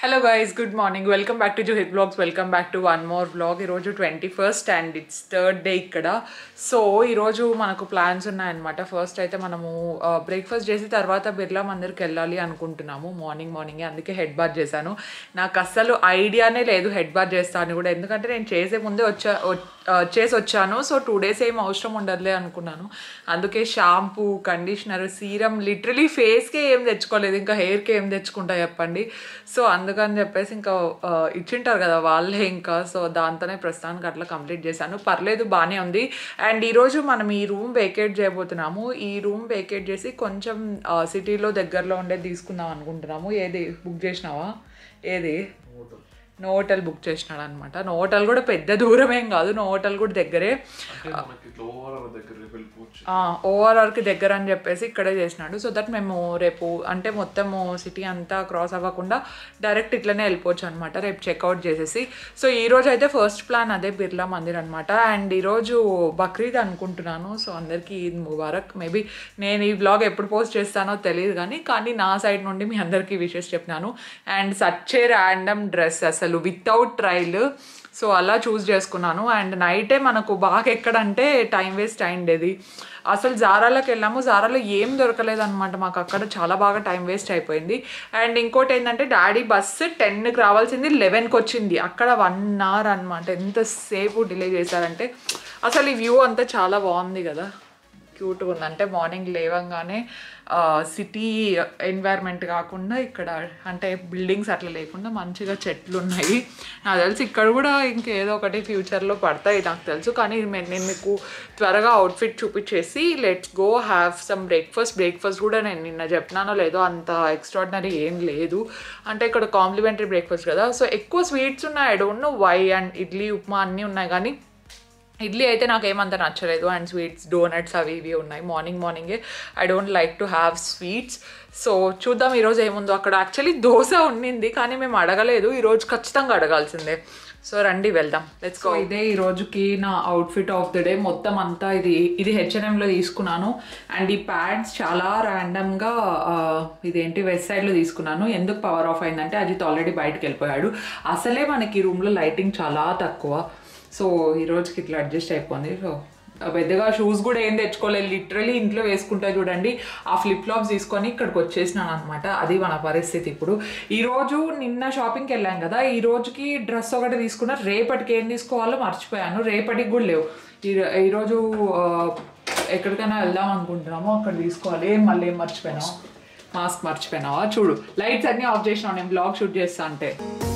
Hello guys good morning welcome back to Juhith blogs welcome back to one more blog ఈరోజు twenty first and it's third day ఇక్కడ so ఈరోజు మనకు plans ఉన్నాయన్నమాట first అయితే మనము breakfast చేసి తర్వాత బిర్లా మందిర్కి వెళ్ళాలి అనుకుంటున్నాము మార్నింగ్ మార్నింగ్ అందుకే హెడ్ బాత్ చేశాను నాకు అస్సలు ఐడియానే లేదు హెడ్ బాత్ చేస్తాను కూడా ఎందుకంటే నేను చేసే ముందే వచ్చా వ- ఆ, చేసి వచ్చాను సో టూ డేస్ ఏం అవసరం ఉండదులే అనుకున్నాను అందుకే షాంపూ కండిషనర్ సీరం లిటరలీ ఫేస్కే ఏం తెచ్చుకోలేదు ఇంకా హెయిర్కి ఏం తెచ్చుకుంటా చెప్పండి సో అందుకని చెప్పేసి ఇంకా ఆ, ఇచ్చింటారు కదా వాళ్ళే ఇంకా సో దాంతోనే ప్రస్తుతానికి అట్లా కంప్లీట్ చేశాను పర్లేదు బాగానే ఉంది అండ్ ఈరోజు మనం ఈ రూమ్ వేకేట్ చేయబోతున్నాము ఈ రూమ్ వేకేట్ చేసి కొంచెం సిటీలో దగ్గరలో ఉండేది తీసుకుందాం అనుకుంటున్నాము ఏది బుక్ చేసినావా ఏది నో హోటల్ బుక్ చేసినాడు అనమాట నో హోటల్ కూడా పెద్ద దూరం ఏం కాదు నో హోటల్ కూడా దగ్గరే అంటే మనకి ఇట్లా ఓవరాల్ దగ్గర వెళ్ళిపోవచ్చు ఓఆర్ఆర్కి దగ్గర అని చెప్పేసి ఇక్కడే చేసినాడు సో దట్ మేము రేపు అంటే మొత్తము సిటీ అంతా క్రాస్ అవ్వకుండా డైరెక్ట్ ఇట్లనే వెళ్ళిపోవచ్చు అనమాట రేపు చెక్అవుట్ చేసేసి సో ఈ రోజు అయితే ఫస్ట్ ప్లాన్ అదే బిర్లా మందిర్ అనమాట అండ్ ఈరోజు బక్రీద్ అనుకుంటున్నాను సో అందరికీ ఈద్ ముబారక్ మేబీ నేను ఈ బ్లాగ్ ఎప్పుడు పోస్ట్ చేస్తానో తెలియదు కానీ కానీ నా సైడ్ నుండి మీ అందరికీ విషెస్ చెప్పినాను అండ్ సచ్చే ర్యాండమ్ డ్రెస్ అసలు వితౌట్ ట్రైల్ సో అలా చూస్ చేసుకున్నాను అండ్ నైటే మనకు బాగా ఎక్కడంటే టైం వేస్ట్ అయిండేది అసలు జారాలకు వెళ్ళాము జారాలో ఏం దొరకలేదు అనమాట మాకు అక్కడ చాలా బాగా టైం వేస్ట్ అయిపోయింది అండ్ ఇంకోటి ఏంటంటే డాడీ బస్సు టెన్కి రావాల్సింది లెవెన్కి వచ్చింది అక్కడ వన్ అవర్ అనమాట ఎంతసేపు డిలే చేశారంటే అసలు ఈ వ్యూ అంతా చాలా బాగుంది కదా క్యూట్గా ఉంది అంటే మార్నింగ్ లేవంగానే సిటీ ఎన్వైర్న్మెంట్ కాకుండా ఇక్కడ అంటే బిల్డింగ్స్ అట్లా లేకుండా మంచిగా చెట్లు ఉన్నాయి నాకు తెలిసి ఇక్కడ కూడా ఇంకేదో ఒకటి ఫ్యూచర్లో పడతాయి నాకు తెలుసు కానీ మే- నేను మీకు త్వరగా అవుట్ఫిట్ చూపించేసి let's go have some breakfast breakfast కూడా నేను నిన్న చెప్పినానో లేదో అంత ఎక్స్ట్రాడినరీ ఏం లేదు అంటే ఇక్కడ కాంప్లిమెంటరీ బ్రేక్ఫాస్ట్ కదా సో ఎక్కువ స్వీట్స్ ఉన్నాయి I don't know why and idli upma అన్నీ ఉన్నాయి కానీ ఇడ్లీ అయితే నాకు ఏమంత నచ్చలేదు అండ్ స్వీట్స్ డోనట్స్ అవి ఇవి ఉన్నాయి మార్నింగ్ మార్నింగే I don't like to have sweets so చూద్దాం ఈరోజు ఏముందో అక్కడ యాక్చువల్లీ దోశ ఉండింది కానీ మేము అడగలేదు ఈరోజు ఖచ్చితంగా అడగాల్సిందే సో రండి వెళ్దాం లెట్స్ గో ఇదే ఈ రోజుకి నా అవుట్ఫిట్ ఆఫ్ ద డే మొత్తం అంతా ఇది ఇది హెచ్ఎన్ఎంలో తీసుకున్నాను అండ్ ఈ ప్యాడ్స్ చాలా ర్యాండమ్గా ఇదేంటి వెస్ట్ సైడ్లో తీసుకున్నాను ఎందుకు పవర్ ఆఫ్ అయిందంటే అజిత్ ఆల్రెడీ బయటకు వెళ్ళిపోయాడు అసలే మనకి ఈ రూమ్లో లైటింగ్ చాలా తక్కువ సో ఈ రోజుకి ఇట్లా అడ్జస్ట్ అయిపోయింది సో పెద్దగా షూస్ కూడా ఏం తెచ్చుకోలేదు లిటరలీ ఇంట్లో వేసుకుంటా చూడండి ఆ ఫ్లిప్ ఫ్లాప్స్ తీసుకొని ఇక్కడికి వచ్చేసినాను అనమాట అది మన పరిస్థితి ఇప్పుడు ఈ రోజు నిన్న షాపింగ్కి వెళ్ళాం కదా ఈ రోజుకి డ్రెస్ ఒకటి తీసుకున్నా రేపటికి ఏం తీసుకోవాలో మర్చిపోయాను రేపటికి కూడా లేవు ఈ ఈరోజు ఆ, ఎక్కడికైనా వెళ్దాం అనుకుంటున్నాము అక్కడ తీసుకోవాలి ఏం మళ్ళీ ఏం మర్చిపోయినావు మాస్క్ మర్చిపోయినావా చూడు లైట్స్ అన్నీ ఆఫ్ చేసినావు నేను బ్లాగ్ షూట్ చేస్తా అంటే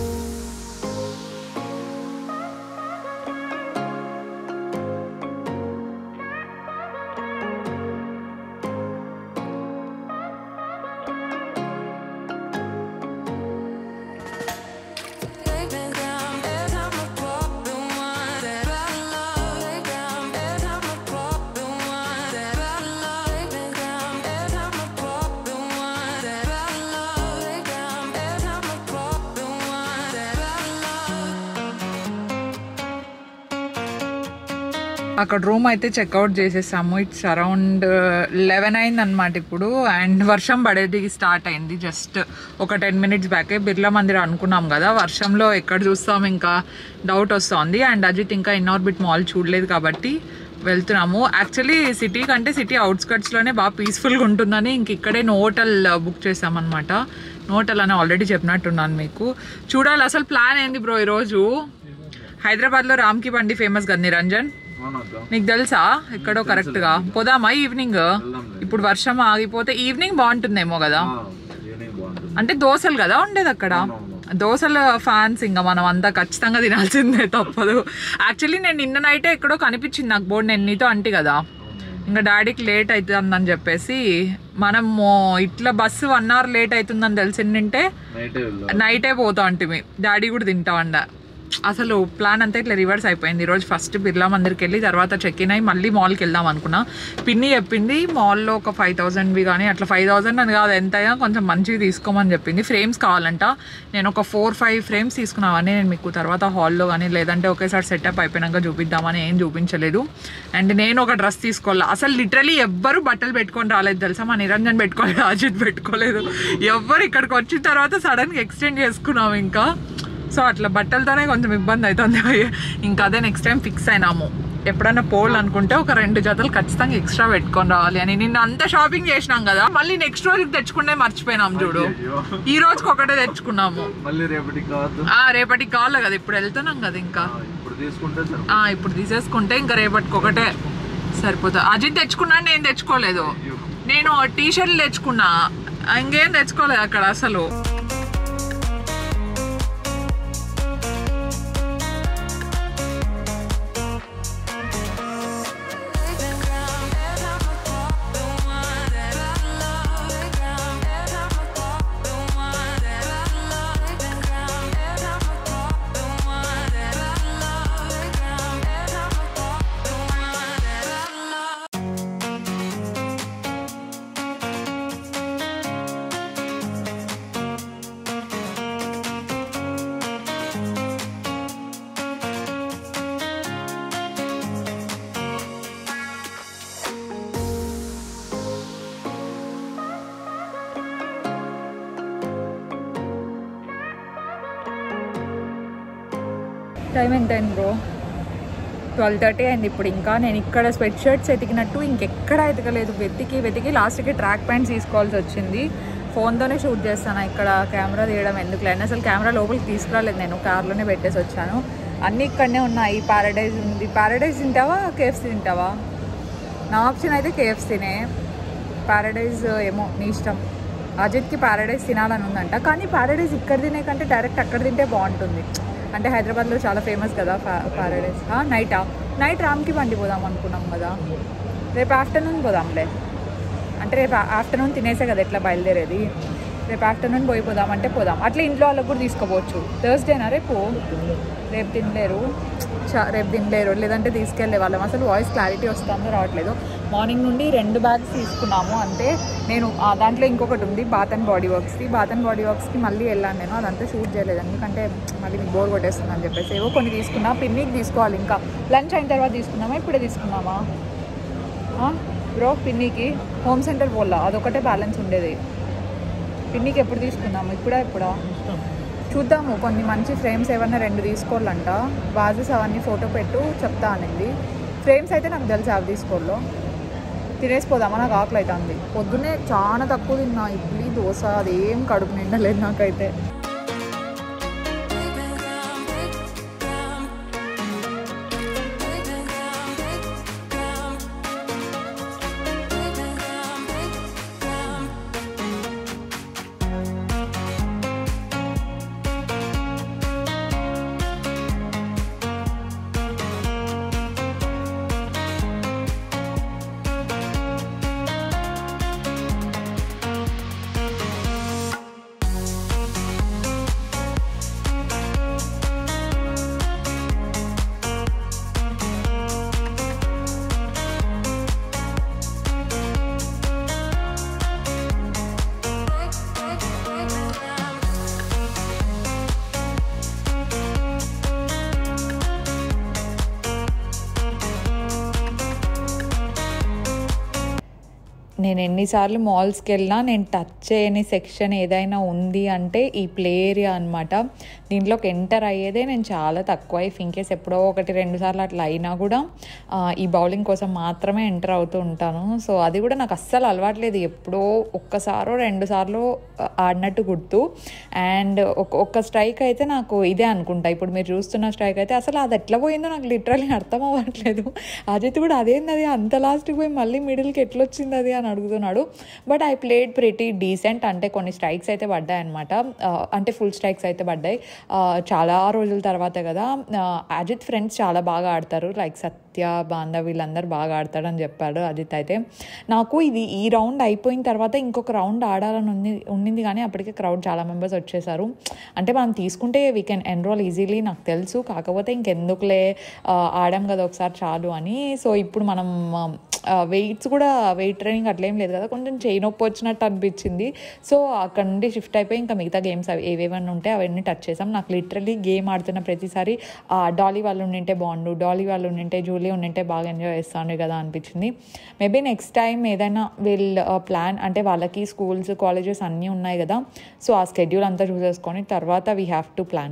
అక్కడ రూమ్ అయితే చెక్అవుట్ చేసేసాము ఇట్స్ అరౌండ్ లెవెన్ అయింది అనమాట ఇప్పుడు అండ్ వర్షం పడేది స్టార్ట్ అయింది జస్ట్ ఒక టెన్ మినిట్స్ బ్యాకే బిర్లా మందిర్ అనుకున్నాం కదా వర్షంలో ఎక్కడ చూస్తాం ఇంకా డౌట్ వస్తుంది అండ్ అజిత్ ఇంకా ఇన్ఆర్బిట్ మాల్ చూడలేదు కాబట్టి వెళ్తున్నాము యాక్చువల్లీ సిటీ కంటే సిటీ అవుట్స్కట్స్లోనే బాగా పీస్ఫుల్గా ఉంటుందని ఇంక ఇక్కడే హోటల్ బుక్ చేసామన్నమాట హోటల్ అని ఆల్రెడీ చెప్పినట్టున్నాను మీకు చూడాలి అసలు ప్లాన్ ఏంది బ్రో ఈరోజు హైదరాబాద్లో రామ్కి బండి ఫేమస్ కదా నిరంజన్ నీకు తెలుసా ఎక్కడో కరెక్ట్ గా పోదామా ఈవినింగ్ ఇప్పుడు వర్షం ఆగిపోతే ఈవినింగ్ బాగుంటుందేమో కదా అంటే దోశలు కదా ఉండేది అక్కడ దోశల ఫ్యాన్స్ ఇంకా మనం అంతా ఖచ్చితంగా తినాల్సిందే తప్పదు యాక్చువల్లీ నేను నిన్న నైటే ఎక్కడో కనిపించింది నాకు బోర్డు నేను నీతో అంటి కదా ఇంకా డాడీకి లేట్ అవుతుందని చెప్పేసి మనము ఇట్లా బస్సు వన్ అవర్ లేట్ అవుతుందని తెలిసిందంటే నైటే వెళ్దాం నైటే పోతా అంటే డాడీ కూడా తింటా అండ అసలు ప్లాన్ అంతా ఇట్లా రివర్స్ అయిపోయింది ఈరోజు ఫస్ట్ బిర్లా మందిర్కి వెళ్ళి తర్వాత చెక్ ఇన్ అయ్యి మళ్ళీ మాల్కి వెళ్దాం అనుకున్నా పిన్ని చెప్పింది మాల్లో ఒక ఫైవ్ థౌసండ్వి కానీ అట్లా ఫైవ్ థౌసండ్ అని కాదు ఎంతైనా కొంచెం మంచివి తీసుకోమని చెప్పింది ఫ్రేమ్స్ కావాలంట నేను ఒక ఫోర్ ఫైవ్ ఫ్రేమ్స్ తీసుకున్నామని నేను మీకు తర్వాత హాల్లో కానీ లేదంటే ఒకేసారి సెటప్ అయిపోయినాక చూపిద్దామని ఏం చూపించలేదు అండ్ నేను ఒక డ్రెస్ తీసుకోవాలి అసలు లిటరలీ ఎవ్వరు బట్టలు పెట్టుకొని రాలేదు తెలుసా మా నిరంజన్ పెట్టుకోలేదు అజిత్ పెట్టుకోలేదు ఎవ్వరు ఇక్కడికి వచ్చిన తర్వాత సడన్గా ఎక్స్టెండ్ చేసుకున్నాం ఇంకా సో అట్లా బట్టలతోనే కొంచెం ఇబ్బంది అవుతుంది ఇంకా అదే నెక్స్ట్ టైం ఫిక్స్ అయినాము ఎప్పుడైనా పోల్ అనుకుంటే ఒక రెండు జతలు ఖచ్చితంగా ఎక్స్ట్రా పెట్టుకొని రావాలి అని నిన్న అంతా షాపింగ్ చేసినాం కదా మళ్ళీ నెక్స్ట్ రోజుకి తెచ్చుకుంటే మర్చిపోయినాం చూడు ఈ రోజుకి ఒకటే తెచ్చుకున్నాము మళ్ళీ రేపటికి కావద్దు ఆ రేపటికి కావాలి కదా ఇప్పుడు వెళ్తున్నాం కదా ఇంకా ఇప్పుడు తీసుకుంటే సరే ఆ ఇప్పుడు తీసేసుకుంటే ఇంకా రేపటికి ఒకటే సరిపోతుంది అజిత్ తెచ్చుకున్నాను నేను తెచ్చుకోలేదు నేను టీ షర్ట్లు తెచ్చుకున్నా ఇంకేం తెచ్చుకోలేదు అక్కడ అసలు టైం ఎంత అయింది బ్రో ట్వెల్వ్ థర్టీ అయింది ఇప్పుడు ఇంకా నేను ఇక్కడ స్వెట్ షర్ట్స్ ఎతికినట్టు ఇంకెక్కడ ఎతకలేదు వెతికి వెతికి లాస్ట్కి ట్రాక్ ప్యాంట్స్ తీసుకోవాల్సి వచ్చింది ఫోన్తోనే షూట్ చేస్తాను ఇక్కడ కెమెరా తీయడం ఎందుకు లేని అసలు కెమెరా లోపలికి తీసుకురాలేదు నేను కార్లోనే పెట్టేసి వచ్చాను అన్నీ ఇక్కడనే ఉన్నాయి పారడైజ్ ఉంది పారడైజ్ తింటావా కేఎఫ్సీ తింటావా నా ఆప్షన్ అయితే కేఎఫ్సీనే పారడైజ్ ఏమో నీ ఇష్టం అజిత్కి పారడైజ్ తినాలని ఉందంట కానీ పారడైజ్ ఇక్కడ తినే కంటే డైరెక్ట్ అక్కడ తింటే బాగుంటుంది అంటే హైదరాబాద్లో చాలా ఫేమస్ కదా పారడైజ్ నైటా నైట్ రామ్కి బండి పోదాం అనుకున్నాం కదా రేపు ఆఫ్టర్నూన్ పోదాంలే అంటే రేపు ఆఫ్టర్నూన్ తినేసే కదా ఎట్లా బయలుదేరేది రేపు ఆఫ్టర్నూన్ పోయి పోదాం అంటే పోదాం అట్లా ఇంట్లో వాళ్ళకి కూడా తీసుకోపోవచ్చు థర్స్డేనా రేపు రేపు తినలేరు చా రేపు తినలేరు లేదంటే తీసుకెళ్లే వాళ్ళం అసలు వాయిస్ క్లారిటీ వస్తుందో రావట్లేదు మార్నింగ్ నుండి రెండు బ్యాగ్స్ తీసుకున్నాము అంటే నేను ఆ దాంట్లో ఇంకొకటి ఉంది బాత్ అండ్ బాడీ వర్క్స్కి బాత్ అండ్ బాడీ వర్క్స్కి మళ్ళీ వెళ్ళాను నేను అదంతా షూట్ చేయలేదు ఎందుకంటే మళ్ళీ మీకు బోర్ కొట్టేస్తుంది అని చెప్పేసి ఏవో కొన్ని తీసుకున్నా పిన్నికి తీసుకోవాలి ఇంకా లంచ్ అయిన తర్వాత తీసుకున్నామా ఇప్పుడే తీసుకున్నామా బ్రో పిన్నికి హోమ్ సెంటర్ పోలా అదొకటే బ్యాలెన్స్ ఉండేది పిన్నికి ఎప్పుడు తీసుకుందాము ఇప్పుడా ఎప్పుడా చూద్దాము కొన్ని మంచి ఫ్రేమ్స్ ఏమన్నా రెండు తీసుకోవాలంట వాజెస్ అవన్నీ ఫోటో పెట్టు చెప్తా అనింది ఫ్రేమ్స్ అయితే నాకు తెలుసు అవి తీసుకోవాలో తినేసిపోదామా నాకు ఆకలి అవుతుంది పొద్దున్నే చాలా తక్కువ తిన్నా ఇడ్లీ దోశ అదేం కడుపు నిండలేదు నాకైతే నేను ఎన్నిసార్లు మాల్స్కి వెళ్ళినా నేను టచ్ చేయని సెక్షన్ ఏదైనా ఉంది అంటే ఈ ప్లే ఏరియా అనమాట దీంట్లోకి ఎంటర్ అయ్యేదే నేను చాలా తక్కువ ఇఫ్ ఇన్కేస్ ఎప్పుడో ఒకటి రెండు సార్లు అట్లా అయినా కూడా ఆ, ఈ బౌలింగ్ కోసం మాత్రమే ఎంటర్ అవుతూ ఉంటాను సో అది కూడా నాకు అస్సలు అలవాట్లేదు ఎప్పుడో ఒక్కసారో రెండు సార్లు ఆడినట్టు గుర్తు అండ్ ఒక ఒక్క స్ట్రైక్ అయితే నాకు ఇదే అనుకుంటా ఇప్పుడు మీరు చూస్తున్న స్ట్రైక్ అయితే అసలు అది ఎట్లా పోయిందో నాకు లిటరల్లీ అర్థం అవ్వట్లేదు అజిత్ కూడా అదేంది అది అంత లాస్ట్కి పోయి మళ్ళీ మిడిల్కి ఎట్లా వచ్చింది అది అని అడుగుతున్నాడు but I played pretty decent అంటే కొన్ని స్ట్రైక్స్ అయితే పడ్డాయి అనమాట అంటే ఫుల్ స్ట్రైక్స్ అయితే పడ్డాయి ఆ, చాలా రోజుల తర్వాత కదా ఆ, అజిత్ ఫ్రెండ్స్ చాలా బాగా ఆడతారు లైక్ సత్య బాంధవ్ వీళ్ళందరూ బాగా ఆడతారని చెప్పాడు అజిత్ అయితే నాకు ఇది ఈ రౌండ్ అయిపోయిన తర్వాత ఇంకొక రౌండ్ ఆడాలని ఉంది ఉండింది కానీ అప్పటికే క్రౌడ్ చాలా మెంబర్స్ వచ్చేసారు అంటే మనం తీసుకుంటే వీ కెన్ ఎన్రోల్ ఈజీలీ నాకు తెలుసు కాకపోతే ఇంకెందుకులే ఆ, ఆడాం కదా ఒకసారి చాలు అని సో ఇప్పుడు మనం వెయిట్స్ కూడా వెయిట్ ట్రైనింగ్ అట్లేం లేదు కదా కొంచెం చేయి నొప్పి వచ్చినట్టు అనిపించింది సో అక్కడ నుండి షిఫ్ట్ అయిపోయి ఇంకా మిగతా గేమ్స్ అవి ఏవేవన్నీ ఉంటే అవన్నీ టచ్ చేసాం నాకు లిటరలీ గేమ్ ఆడుతున్న ప్రతిసారి ఆ డాలీ వాళ్ళు ఉండింటే బాగుండు డాలీ వాళ్ళు ఉండింటే జూలీ ఉండింటే బాగా ఎంజాయ్ చేస్తాను కదా అనిపించింది మేబీ నెక్స్ట్ టైం ఏదైనా వీళ్ళు ప్లాన్ అంటే వాళ్ళకి స్కూల్స్ కాలేజెస్ అన్నీ ఉన్నాయి కదా సో ఆ స్కెడ్యూల్ అంతా చూసేసుకొని తర్వాత we have to plan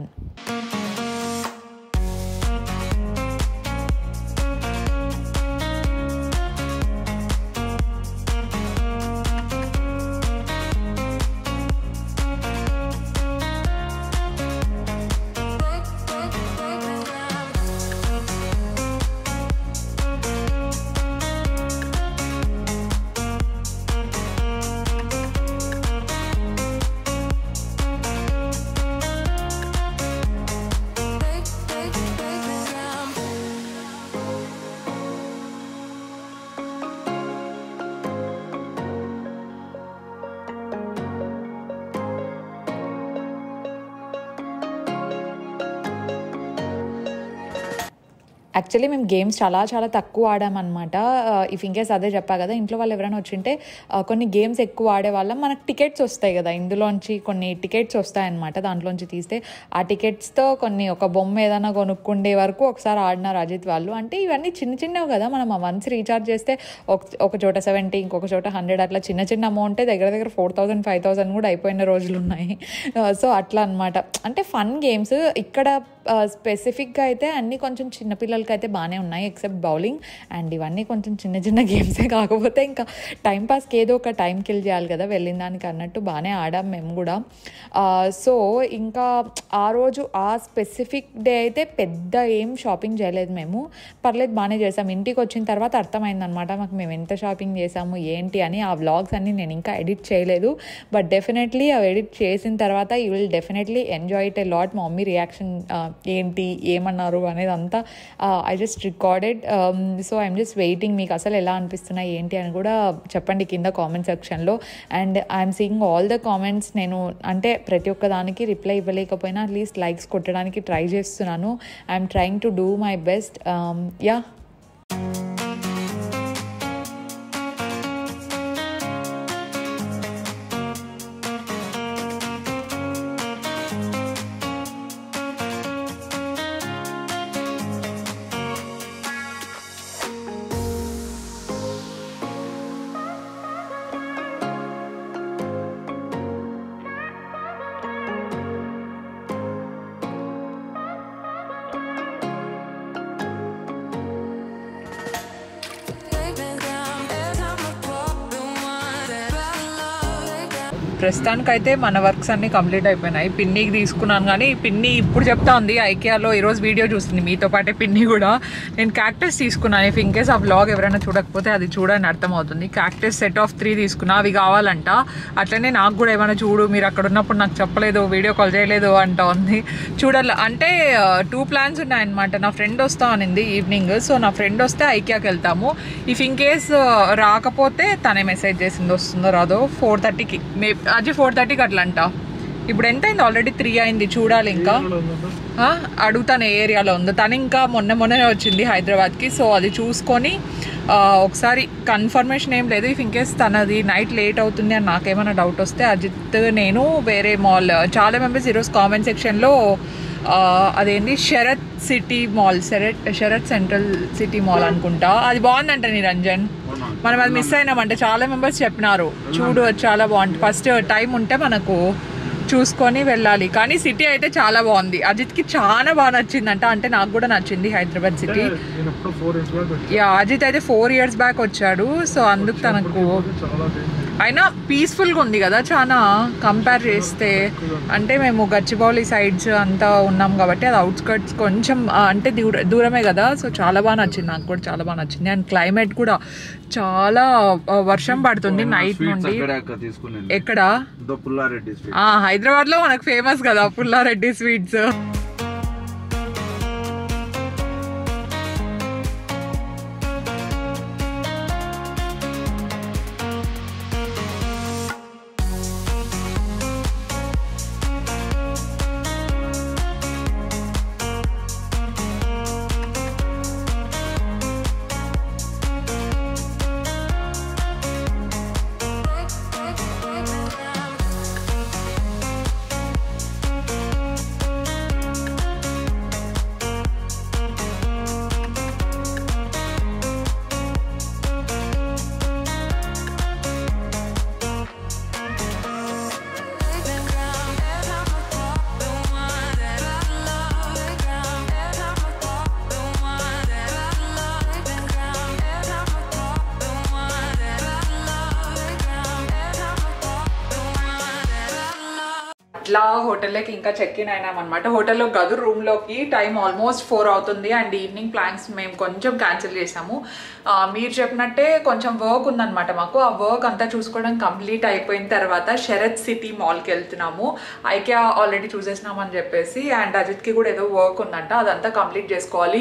actually మేము గేమ్స్ చాలా చాలా తక్కువ ఆడామన్నమాట ఇఫ్ ఇంకేస్ అదే చెప్పా కదా ఇంట్లో వాళ్ళు ఎవరైనా వచ్చింటే ఆ, కొన్ని గేమ్స్ ఎక్కువ ఆడేవాళ్ళం మనకు టికెట్స్ వస్తాయి కదా ఇందులోంచి కొన్ని టికెట్స్ వస్తాయన్నమాట దాంట్లోంచి తీస్తే ఆ టికెట్స్తో కొన్ని ఒక బొమ్మ ఏదైనా కొనుక్కుండే వరకు ఒకసారి ఆడినారు అజిత్ వాళ్ళు అంటే ఇవన్నీ చిన్న చిన్నవి కదా మనం వన్స్ రీఛార్జ్ చేస్తే ఒక ఒక చోట సెవెంటీ ఇంకొక చోట హండ్రెడ్ అట్లా చిన్న చిన్న అమౌంటే దగ్గర దగ్గర ఫోర్ థౌసండ్ ఫైవ్ థౌసండ్ కూడా అయిపోయిన రోజులు ఉన్నాయి సో అట్లా అనమాట అంటే ఫన్ గేమ్స్ ఇక్కడ స్పెసిఫిక్గా అయితే అన్నీ కొంచెం చిన్నపిల్లలకి అయితే బాగానే ఉన్నాయి ఎక్సెప్ట్ బౌలింగ్ అండ్ ఇవన్నీ కొంచెం చిన్న చిన్న గేమ్సే కాకపోతే ఇంకా టైం పాస్కి ఏదో ఒక టైం కిల్ చేయాలి కదా వెళ్ళిన దానికి అన్నట్టు బాగానే ఆడాం మేము కూడా సో ఇంకా ఆ రోజు ఆ స్పెసిఫిక్ డే అయితే పెద్ద ఏం షాపింగ్ చేయలేదు మేము పర్లేదు బాగానే చేసాం ఇంటికి వచ్చిన తర్వాత అర్థమైందనమాట మాకు మేము ఎంత షాపింగ్ చేసాము ఏంటి అని ఆ వ్లాగ్స్ అన్ని నేను ఇంకా ఎడిట్ చేయలేదు బట్ డెఫినెట్లీ అవి ఎడిట్ చేసిన తర్వాత you will definitely enjoy it a lot మా మమ్మీ రియాక్షన్ ఏంటి ఏమన్నారు అనేది అంతా I just recorded so I'm just waiting మీకు అసలు ఎలా అనిపిస్తున్నాయి ఏంటి అని కూడా చెప్పండి కింద కామెంట్ సెక్షన్లో and I'm seeing all the comments నేను అంటే ప్రతి ఒక్క దానికి రిప్లై ఇవ్వలేకపోయినా అట్లీస్ట్ లైక్స్ కొట్టడానికి ట్రై చేస్తున్నాను I'm trying to do my best yeah ప్రస్తుతానికైతే మన వర్క్స్ అన్ని కంప్లీట్ అయిపోయినాయి పిన్నికి తీసుకున్నాను కానీ పిన్ని ఇప్పుడు చెప్తా ఉంది ఐకియాలో ఈరోజు వీడియో చూస్తుంది మీతో పాటే పిన్ని కూడా నేను క్యాక్టస్ తీసుకున్నాను ఇఫ్ ఇన్ కేస్ ఆ వ్లాగ్ ఎవరైనా చూడకపోతే అది చూడని అర్థమవుతుంది క్యాక్టస్ సెట్ ఆఫ్ త్రీ తీసుకున్నా అవి కావాలంట అట్లనే నాకు కూడా ఏమైనా చూడు మీరు అక్కడ ఉన్నప్పుడు నాకు చెప్పలేదు వీడియో కాల్ చేయలేదు అంట ఉంది చూడాలి అంటే టూ ప్లాన్స్ ఉన్నాయన్నమాట నా ఫ్రెండ్ వస్తా అనింది ఈవినింగ్ సో నా ఫ్రెండ్ వస్తే ఐకియాకి వెళ్తాము ఇఫ్ ఇన్ కేస్ రాకపోతే తనే మెసేజ్ చేసింది వస్తుందో రాదో ఫోర్ థర్టీకి మే అది ఫోర్ థర్టీకి అట్లా అంట ఇప్పుడు ఎంత అయింది ఆల్రెడీ త్రీ అయింది చూడాలి ఇంకా ఆ, అడుగుతాను ఏ ఏరియాలో ఉందో తను ఇంకా మొన్న మొన్ననే వచ్చింది హైదరాబాద్కి సో అది చూసుకొని ఆ, ఒకసారి కన్ఫర్మేషన్ ఏం లేదు ఇఫ్ ఇన్కేస్ తనది నైట్ లేట్ అవుతుంది అని నాకేమైనా డౌట్ వస్తే అజిత్ నేను వేరే మాల్ చాలా మెంబర్స్ ఈరోజు కామెంట్ సెక్షన్లో అదేంటి Sarath city mall Sarath Sarath central city mall అనుకుంటా అది బాగుందంట నిరంజన్ మనం అది మిస్ అయినామంటే చాలా మెంబర్స్ చెప్పినారు చూడు అది చాలా బాగుంటుంది ఫస్ట్ టైం ఉంటే మనకు చూసుకొని వెళ్ళాలి కానీ సిటీ అయితే చాలా బాగుంది అజిత్కి చాలా బాగా నచ్చిందంట అంటే నాకు కూడా నచ్చింది హైదరాబాద్ సిటీ నేను ఎప్పుడు ఫోర్ ఇయర్స్ బ్యాక్ వచ్చాను యా అజిత్ అయితే ఫోర్ ఇయర్స్ బ్యాక్ వచ్చాడు సో అందుకు తనకు చాలా చేంజ్ అయినా పీస్ఫుల్గా ఉంది కదా చాలా కంపేర్ చేస్తే అంటే మేము గచ్చిబౌలి సైడ్స్ అంతా ఉన్నాం కాబట్టి అది అవుట్స్కర్ట్స్ కొంచెం ఆ, అంటే దూర దూరమే కదా సో చాలా బాగా నచ్చింది నాకు కూడా చాలా బాగా నచ్చింది అండ్ క్లైమేట్ కూడా చాలా ఆ, వర్షం పడుతుంది నైట్ స్వీట్స్ నుండి అక్కడే అక్క తీసుకునేది ఎక్కడ దో పుల్లారెడ్డి స్వీట్ ఆ, హైదరాబాద్లో మనకు ఫేమస్ కదా పుల్లారెడ్డి స్వీట్స్ అట్లా హోటల్లోకి ఇంకా చెక్ ఇన్ అయినాం అనమాట హోటల్లో గదు రూమ్లోకి టైం ఆల్మోస్ట్ ఫోర్ అవుతుంది అండ్ ఈవినింగ్ ప్లాన్స్ మేము కొంచెం క్యాన్సిల్ చేసాము ఆ, మీరు చెప్పినట్టే కొంచెం వర్క్ ఉందన్నమాట మాకు ఆ వర్క్ అంతా చూసుకోవడం కంప్లీట్ అయిపోయిన తర్వాత శరత్ సిటీ మాల్కి వెళ్తున్నాము ఐక్యా ఆల్రెడీ చూసేసినాం అని చెప్పేసి అండ్ అజిత్కి కూడా ఏదో వర్క్ ఉందంట అదంతా కంప్లీట్ చేసుకోవాలి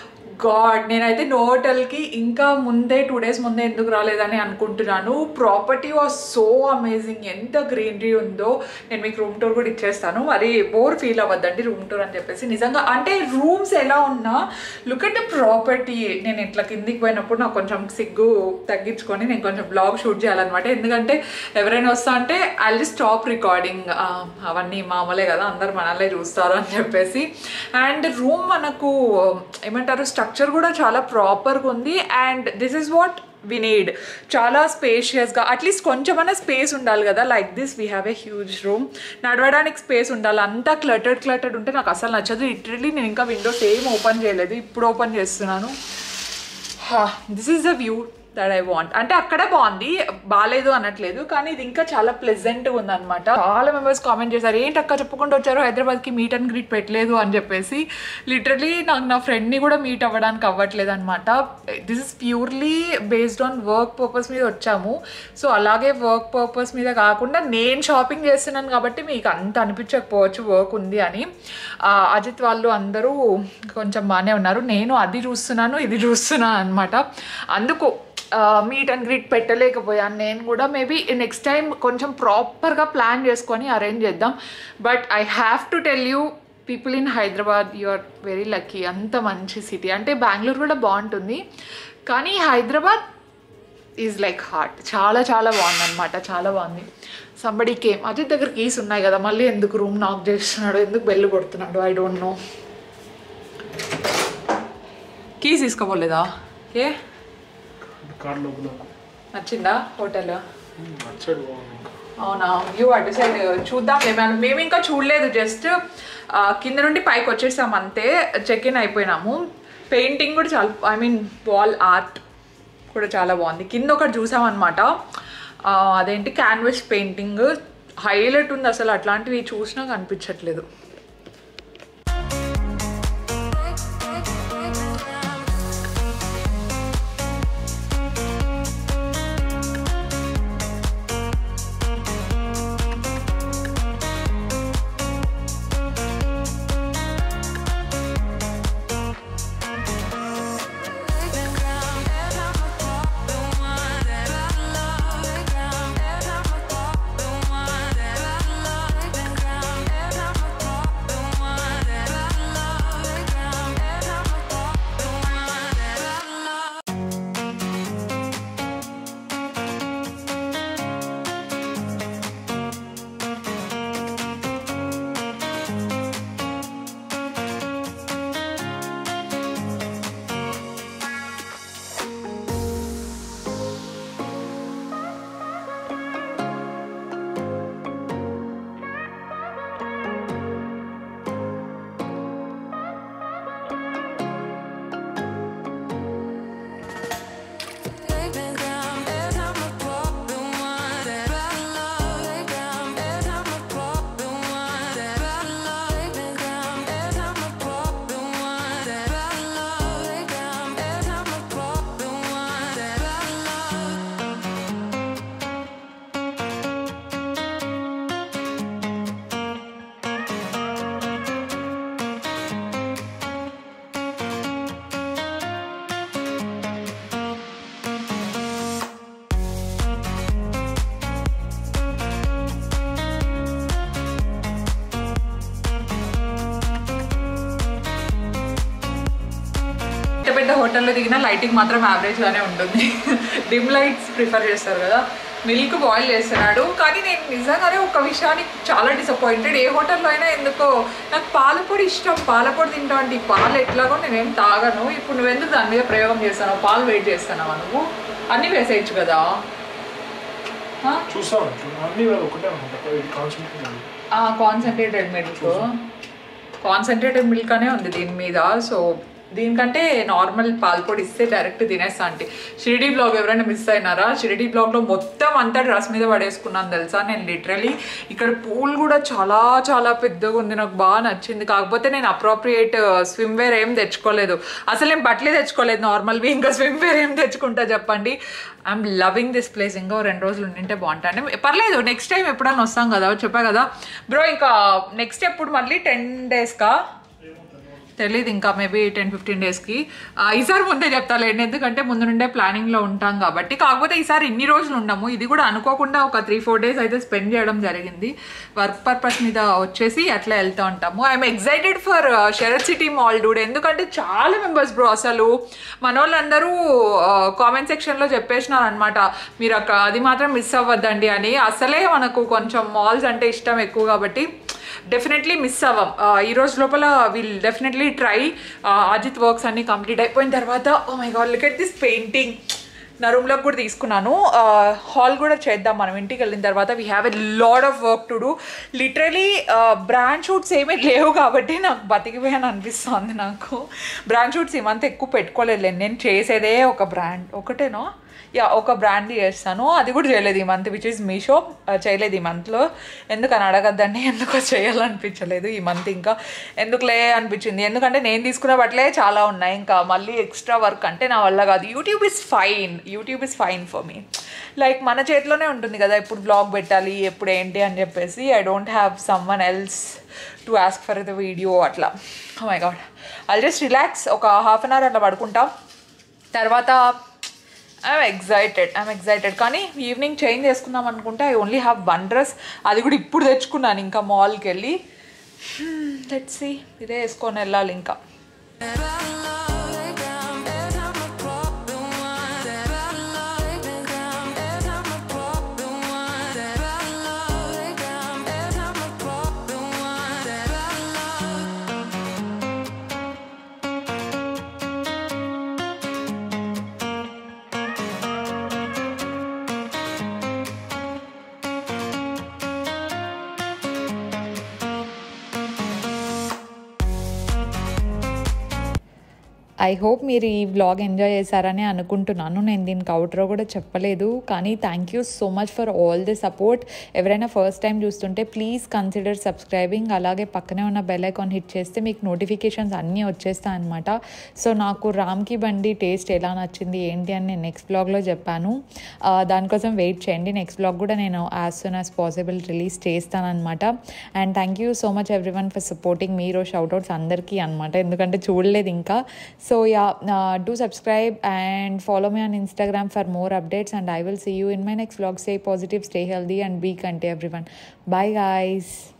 గాడ్ నేనైతే నోటల్కి ఇంకా ముందే టూ డేస్ ముందే ఎందుకు రాలేదని అనుకుంటున్నాను ప్రాపర్టీ వాజ్ సో అమేజింగ్ ఎంత గ్రీనరీ ఉందో నేను మీకు రూమ్ టూర్ కూడా ఇచ్చేస్తాను మరి బోర్ ఫీల్ అవ్వద్దండి రూమ్ టూర్ అని చెప్పేసి నిజంగా అంటే రూమ్స్ ఎలా ఉన్నా లుక్ అట్ ద ప్రాపర్టీ నేను ఇట్లా కిందికి పోయినప్పుడు నాకు కొంచెం సిగ్గు తగ్గించుకొని నేను కొంచెం బ్లాగ్ షూట్ చేయాలన్నమాట ఎందుకంటే ఎవరైనా వస్తా అంటే ఐ స్టాప్ రికార్డింగ్ అవన్నీ మామూలే కదా అందరు మనల్నే చూస్తారు అని చెప్పేసి అండ్ రూమ్ మనకు ఏమంటారు స్ట్రక్చర్ కూడా చాలా ప్రాపర్గా ఉంది and this is what we need చాలా స్పేషియస్గా అట్లీస్ట్ కొంచెమైనా స్పేస్ ఉండాలి కదా like this we have a huge room నడవడానికి స్పేస్ ఉండాలి అంతా క్లటర్డ్ క్లటర్డ్ ఉంటే నాకు అసలు నచ్చదు లిటరలీ నేను ఇంకా విండోస్ ఏం ఓపెన్ చేయలేదు ఇప్పుడు ఓపెన్ చేస్తున్నాను this is the view that I want అంటే అక్కడ బాగుంది బాగాలేదు అనట్లేదు కానీ ఇది ఇంకా చాలా ప్లెజెంట్గా ఉందన్నమాట చాలా మెంబర్స్ కామెంట్ చేశారు ఏంటి అక్క చెప్పుకుంటూ వచ్చారు హైదరాబాద్కి మీట్ అండ్ గ్రీట్ పెట్టలేదు అని చెప్పేసి లిటరలీ నాకు నా ఫ్రెండ్ని కూడా మీట్ అవ్వడానికి అవ్వట్లేదు అనమాట this is purely based on work purpose మీద వచ్చాము సో అలాగే వర్క్ పర్పస్ మీద కాకుండా నేను షాపింగ్ చేస్తున్నాను కాబట్టి మీకు అంత అనిపించకపోవచ్చు వర్క్ ఉంది అని ఆ, అజిత్ వాళ్ళు అందరూ కొంచెం బాగానే ఉన్నారు నేను అది చూస్తున్నాను ఇది చూస్తున్నాను అనమాట అందుకు మీట్ అండ్ గ్రీట్ పెట్టలేకపోయాను నేను కూడా మేబీ నెక్స్ట్ టైం కొంచెం ప్రాపర్గా ప్లాన్ చేసుకొని అరేంజ్ చేద్దాం but I have to tell you people in Hyderabad you are very lucky అంత మంచి సిటీ అంటే బెంగళూరు కూడా బాగుంటుంది కానీ హైదరాబాద్ ఈజ్ లైక్ హార్ట్ చాలా చాలా బాగుంది అనమాట చాలా బాగుంది సంబడి కేమ్ అజిత్ దగ్గర కీస్ ఉన్నాయి కదా మళ్ళీ ఎందుకు రూమ్ నాక్ చేస్తున్నాడు ఎందుకు బెల్లు కొడుతున్నాడు ఐ డోంట్ నో కీస్ తీసుకోపోలేదా ఏ కార్ లోపల నచ్చిందా హోటల్ నచ్చాడు బాగుంది ఇంకా అవునా వ్యూ అటు సైడ్ చూద్దాం మేము మేము ఇంకా చూడలేదు జస్ట్ కింద నుండి పైకి వచ్చేసాం అంతే చెక్ ఇన్ అయిపోయినాము పెయింటింగ్ కూడా చాలా ఐ మీన్ వాల్ ఆర్ట్ కూడా చాలా బాగుంది కింద ఒకటి చూసామన్నమాట ఆ, అదేంటి క్యాన్వస్ పెయింటింగ్ హైలైట్ ఉంది అసలు అట్లాంటివి చూసినా కనిపించట్లేదు పెద్ద హోటల్లో దిగిన లైటింగ్ మాత్రం యావరేజ్గానే ఉంటుంది డిమ్ లైట్స్ ప్రిఫర్ చేస్తారు కదా మిల్క్ బాయిల్ చేస్తున్నాడు కానీ నేను నిజంగానే ఒక విషయానికి చాలా డిసప్పాయింటెడ్ ఏ హోటల్లో అయినా ఎందుకో నాకు పాలపొడి ఇష్టం పాలపొడి తింటా అంటే ఈ పాలు ఎట్లాగో నేనేం తాగను ఇప్పుడు నువ్వెందుకు దాని మీద ప్రయోగం చేస్తావు పాలు వెయిట్ చేస్తున్నావా నువ్వు అన్నీ వేసేయచ్చు కదా ఆ? చూస్తాను అన్ని వేరే ఒకటే అనుకుంటా ఇది concentrate concentrated milk concentrated milk అనే ఉంది దీని మీద సో దీనికంటే నార్మల్ పాల్పొడి ఇస్తే డైరెక్ట్ తినేస్తా అంటే షిరిడి బ్లాగ్ ఎవరైనా మిస్ అయినారా షిరిడి బ్లాగ్లో మొత్తం అంతా డ్రెస్ మీద పడేసుకున్నాను తెలుసా నేను లిటరలీ ఇక్కడ పూల్ కూడా చాలా చాలా పెద్దగా ఉంది నాకు బాగా నచ్చింది కాకపోతే నేను అప్రోప్రియేట్ స్విమ్ వేర్ ఏం తెచ్చుకోలేదు అసలు నేను బట్టలే తెచ్చుకోలేదు నార్మల్వి ఇంకా స్విమ్ వేర్ ఏం తెచ్చుకుంటా చెప్పండి ఐఎమ్ లవింగ్ దిస్ ప్లేస్ ఇంకా రెండు రోజులు ఉండింటే బాగుంటా అంటే పర్లేదు నెక్స్ట్ టైం ఎప్పుడైనా వస్తాం కదా చెప్పా కదా బ్రో ఇంకా నెక్స్ట్ ఎప్పుడు మళ్ళీ టెన్ డేస్కా తెలియదు ఇంకా మేబీ టెన్ ఫిఫ్టీన్ డేస్కి ఈసారి ముందే చెప్తాలేండి ఎందుకంటే ముందు నుండే ప్లానింగ్లో ఉంటాం కాబట్టి కాకపోతే ఈసారి ఇన్ని రోజులు ఉండము ఇది కూడా అనుకోకుండా ఒక త్రీ ఫోర్ డేస్ అయితే స్పెండ్ చేయడం జరిగింది వర్క్ పర్పస్ మీద వచ్చేసి అట్లా వెళ్తూ ఉంటాము I'm excited for Sharath city mall dude ఎందుకంటే చాలా మెంబర్స్ బ్రో అసలు మన వాళ్ళందరూ కామెంట్ సెక్షన్లో చెప్పేసినారు అనమాట మీరు అక్కడ అది మాత్రం మిస్ అవ్వద్దండి అని అసలే మనకు కొంచెం మాల్స్ అంటే ఇష్టం ఎక్కువ కాబట్టి డెఫినెట్లీ మిస్ అవ్వం ఆ, ఈ రోజు లోపల will definitely try Ajith works అన్ని కంప్లీట్ అయిపోయిన తర్వాత oh my god look at this painting నా రూమ్లోకి కూడా తీసుకున్నాను హాల్ కూడా చేద్దాం మనం ఇంటికి వెళ్ళిన తర్వాత we have a lot of work to do literally brand shoots ఏమీ లేవు కాబట్టి నాకు బతికిపోయాను అనిపిస్తుంది నాకు బ్రాండ్ షూట్స్ ఈ మంత్ ఎక్కువ పెట్టుకోలేదు నేను చేసేదే ఒక బ్రాండ్ ఒకటేనా యా ఒక బ్రాండ్ చేస్తాను అది కూడా చేయలేదు ఈ మంత్ విచ్ ఇస్ మీషో చేయలేదు ఈ మంత్లో ఎందుకని అడగద్దండి ఎందుకో చేయాలనిపించలేదు ఈ మంత్ ఇంకా ఎందుకులే అనిపించింది ఎందుకంటే నేను తీసుకున్న బట్టలే చాలా ఉన్నాయి ఇంకా మళ్ళీ ఎక్స్ట్రా వర్క్ అంటే నా వల్ల కాదు YouTube is fine YouTube is fine for me like మన చేతిలోనే ఉంటుంది కదా ఎప్పుడు బ్లాగ్ పెట్టాలి ఎప్పుడు ఏంటి అని చెప్పేసి I don't have someone else to ask for the video అట్లా my god I just relax ఒక హాఫ్ అన్ అవర్ అట్లా పడుకుంటా తర్వాత ఐఎమ్ ఎగ్జైటెడ్ ఐఎమ్ ఎగ్జైటెడ్ కానీ ఈవినింగ్ చేంజ్ చేసుకుందాం అనుకుంటే I only have one dress అది కూడా ఇప్పుడు తెచ్చుకున్నాను ఇంకా మాల్కి వెళ్ళి లెట్స్ సి ఇదే వేసుకొని వెళ్ళాలి ఇంకా ఐ హోప్ మీరు ఈ వ్లాగ్ ఎంజాయ్ చేశారని అనుకుంటున్నాను నేను దీనికి అవుట్రో కూడా చెప్పలేదు కానీ thank you so much for all the support ఎవరైనా ఫస్ట్ టైం చూస్తుంటే ప్లీజ్ కన్సిడర్ సబ్స్క్రైబింగ్ అలాగే పక్కనే ఉన్న బెల్ ఐకాన్ హిట్ చేస్తే మీకు నోటిఫికేషన్స్ అన్నీ వచ్చేస్తాయి అనమాట సో నాకు రామ్కి బండి టేస్ట్ ఎలా నచ్చింది ఏంటి అని నేను నెక్స్ట్ బ్లాగ్లో చెప్పాను ఆ, దానికోసం వెయిట్ చేయండి నెక్స్ట్ బ్లాగ్ కూడా నేను as soon as possible release చేస్తానమాట and thank you so much everyone for supporting మీరు షౌట్అవుట్స్ అందరికీ అనమాట ఎందుకంటే చూడలేదు ఇంకా so yeah do subscribe and follow me on Instagram for more updates and I will see you in my next blog stay positive stay healthy and be కంటే everyone bye guys